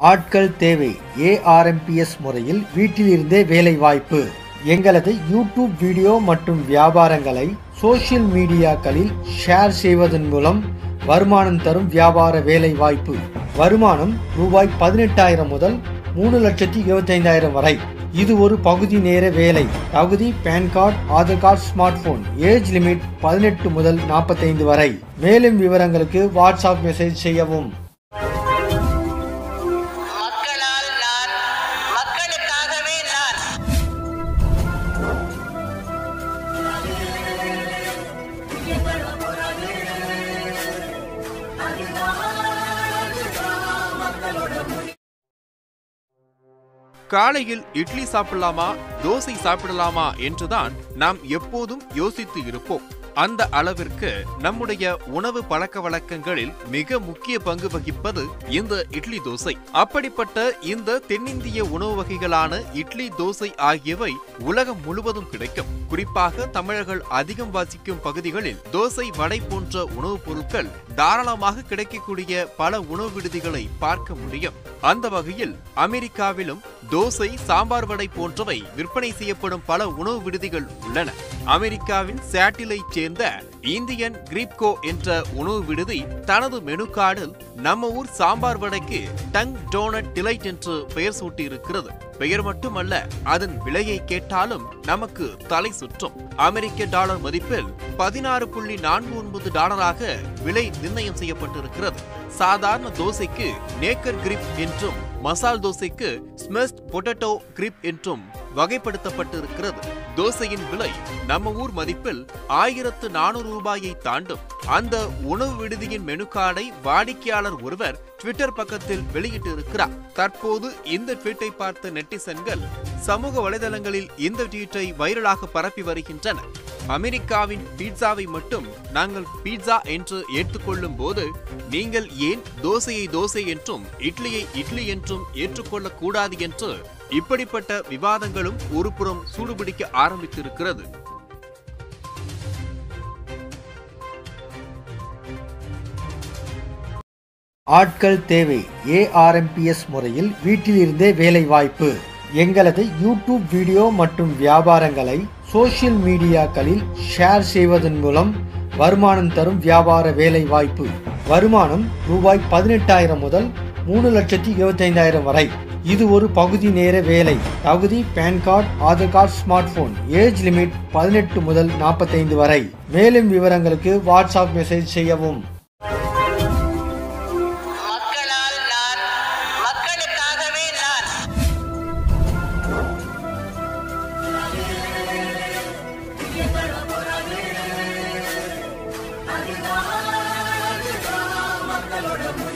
ஆட்கள் தேவை ஏஆர்எம்பிஎஸ் முறையில் வீட்டிலிருந்தே வேலை வாய்ப்பு எங்களது யூடியூப் வீடியோ மற்றும் வியாபாரங்களை சோஷியல் மீடியாக்களில் ஷேர் செய்வதன் மூலம் வருமானம் தரும் வியாபார வேலை வாய்ப்பு வருமானம் ரூபாய் பதினெட்டாயிரம் முதல் மூணு லட்சத்தி இருபத்தைந்தாயிரம் வரை இது ஒரு பகுதி நேர வேலை தகுதி PAN card Aadhaar card smart phone age limit பதினெட்டு முதல் நாற்பத்தைந்து வரை மேலும் விவரங்களுக்கு வாட்ஸ்அப் மெசேஜ் செய்யவும் மக்களால் நான் மக்களுக்காகவே நான் காலையில் இட்லி சாப்பிடலாமா தோசை சாப்பிடலாமா என்றுதான் நாம் எப்போதும் யோசித்து இருப்போம் அந்த அளவிற்கு நம்முடைய உணவு பழக்க வழக்கங்களில் மிக முக்கிய பங்கு வகிப்பது இந்த இட்லி தோசை அப்படிப்பட்ட இந்த தென்னிந்திய உணவு வகைகளான இட்லி தோசை ஆகியவை உலகம் முழுவதும் கிடைக்கும் குறிப்பாக தமிழர்கள் அதிகம் வாசிக்கும் பகுதிகளில் தோசை வடை போன்ற உணவுப் பொருட்கள் தாராளமாக கிடைக்கக்கூடிய பல உணவு விடுதிகளை பார்க்க முடியும் அந்த வகையில் அமெரிக்காவிலும் தோசை சாம்பார் வடை போன்றவை விற்பனை செய்யப்படும் பல உணவு விடுதிகள் உள்ளன அமெரிக்காவின் சேட்டிலைச் சேர்ந்த இந்தியன் கிரீப்கோ என்ற உணவு விடுதி தனது மெனு கார்டில் நம்ம ஊர் சாம்பார் வடைக்கு டங் டோனட் டிலைட் என்று பெயர் சூட்டியிருக்கிறது பெயர் மட்டுமல்ல அதன் விலையை கேட்டாலும் நமக்கு தலை சுற்றும் அமெரிக்க டாலர் மதிப்பில் பதினாறு புள்ளி நான்கு ஒன்பது டாலராக விலை நிர்ணயம் செய்யப்பட்டிருக்கிறது சாதாரண தோசைக்கு நேக்கர் கிரிப் என்றும் மசால் தோசைக்கு ஸ்மெஸ்ட் பொட்டேட்டோ கிரிப் என்றும் வகைப்படுத்தப்பட்டிருக்கிறது தோசையின் விலை நம்ம ஊர் மதிப்பில் ஆயிரத்து நானூறு ரூபாயை தாண்டும் அந்த உணவு விடுதியின் மெனு கார்டை வாடிக்கையாளர் ஒருவர் ட்விட்டர் பக்கத்தில் வெளியிட்டிருக்கிறார் தற்போது இந்த ட்வீட்டை பார்த்த நெட்டிசன்கள் சமூக வலைதளங்களில் இந்த ட்வீட்டை வைரலாக பரப்பி வருகின்றனர் அமெரிக்காவின் பீட்சாவை மட்டும் நாங்கள் பீட்சா என்று ஏற்றுக்கொள்ளும் போது நீங்கள் ஏன் தோசையை தோசை என்றும் இட்லியை இட்லி என்றும் ஏற்றுக்கொள்ளக் கூடாது என்று இப்படிப்பட்ட விவாதங்களும் ஒருபுறம் சூடுபிடிக்க ஆரம்பித்திருக்கிறது ஆட்கள் தேவை ஏஆர்எம்பிஎஸ் முறையில் வீட்டிலிருந்தே வேலை வாய்ப்பு எங்களது யூடியூப் வீடியோ மற்றும் வியாபாரங்களை சோஷியல் மீடியாக்களில் ஷேர் செய்வதன் மூலம் வருமானம் தரும் வியாபார வேலை வாய்ப்பு வருமானம் ரூபாய் பதினெட்டாயிரம் முதல் மூணு லட்சத்தி இருபத்தைந்தாயிரம் வரை இது ஒரு பகுதி நேர வேலை தகுதி PAN card Aadhaar card smart phone age limit பதினெட்டு முதல் நாற்பத்தைந்து வரை மேலும் விவரங்களுக்கு வாட்ஸ்அப் மெசேஜ் செய்யவும் மக்களால் நான் மக்களுக்காகவே நான் மக்களோட